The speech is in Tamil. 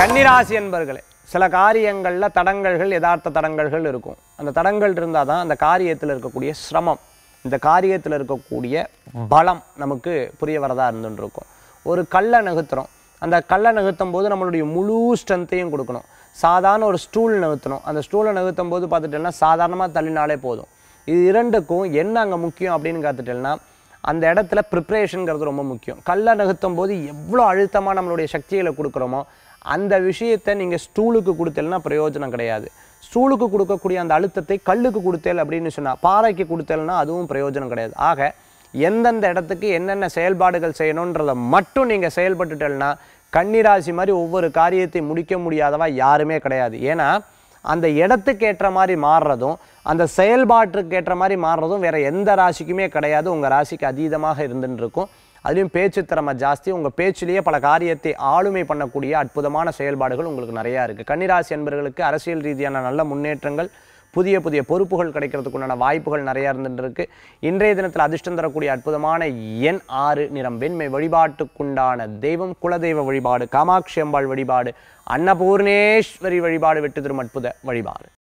கன்னிராசி என்பர்களே சில காரியங்களில் தடங்கல்கள் யதார்த்த தடங்கல்கள் இருக்கும் அந்த தடங்கள் இருந்தால் தான் அந்த காரியத்தில் இருக்கக்கூடிய சிரமம் இந்த காரியத்தில் இருக்கக்கூடிய பலம் நமக்கு புரிய வரதா இருந்துட்டு இருக்கும் ஒரு கல்லை நகர்த்துறோம் அந்த கல்லை நகர்த்தும் போது நம்மளுடைய முழு ஸ்ட்ரென்த்தையும் கொடுக்கணும் சாதாரண ஒரு ஸ்டூல் நகர்த்தணும் அந்த ஸ்டூலை நகர்த்தும் போது பார்த்துட்டேன்னா சாதாரணமாக தள்ளினாலே போதும் இது இரண்டுக்கும் என்ன அங்கே முக்கியம் அப்படின்னு பார்த்துட்டேன்னா அந்த இடத்துல ப்ரிப்ரேஷனுங்கிறது ரொம்ப முக்கியம் கல்லை நகர்த்தும் போது எவ்வளோ அழுத்தமாக நம்மளுடைய சக்திகளை கொடுக்குறோமோ அந்த விஷயத்தை நீங்கள் ஸ்டூலுக்கு கொடுத்தேன்னா பிரயோஜனம் கிடையாது ஸ்டூலுக்கு கொடுக்கக்கூடிய அந்த அழுத்தத்தை கல்லுக்கு கொடுத்தேல் அப்படின்னு சொன்னால் பாறைக்கு கொடுத்தேல்னா அதுவும் பிரயோஜனம் கிடையாது ஆக எந்தெந்த இடத்துக்கு என்னென்ன செயல்பாடுகள் செய்யணுன்றதை மட்டும் நீங்கள் செயல்பட்டுட்டேன்னா கன்னிராசி மாதிரி ஒவ்வொரு காரியத்தை முடிக்க முடியாதவா யாருமே கிடையாது ஏன்னா அந்த இடத்துக்கு ஏற்ற மாதிரி மாறுறதும் அந்த செயல்பாட்டுக்கு ஏற்ற மாதிரி மாறுறதும் வேற எந்த ராசிக்குமே கிடையாது உங்கள் ராசிக்கு அதீதமாக இருந்துட்டு இருக்கும் அதுலேயும் பேச்சு திறமை ஜாஸ்தி உங்கள் பேச்சிலேயே பல காரியத்தை ஆளுமை பண்ணக்கூடிய அற்புதமான செயல்பாடுகள் உங்களுக்கு நிறையா இருக்குது கன்னிராசி என்பவர்களுக்கு அரசியல் ரீதியான நல்ல முன்னேற்றங்கள் புதிய புதிய பொறுப்புகள் கிடைக்கிறதுக்குண்டான வாய்ப்புகள் நிறையா இருந்துட்டு இருக்கு இன்றைய தினத்தில் அதிர்ஷ்டம் தரக்கூடிய அற்புதமான எண் ஆறு நிறம் வெண்மை வழிபாட்டுக்குண்டான தெய்வம் குலதெய்வ வழிபாடு காமாட்சி அம்பாள் வழிபாடு அன்னபூர்ணேஸ்வரி வழிபாடு வெட்டு திரும் அற்புத வழிபாடு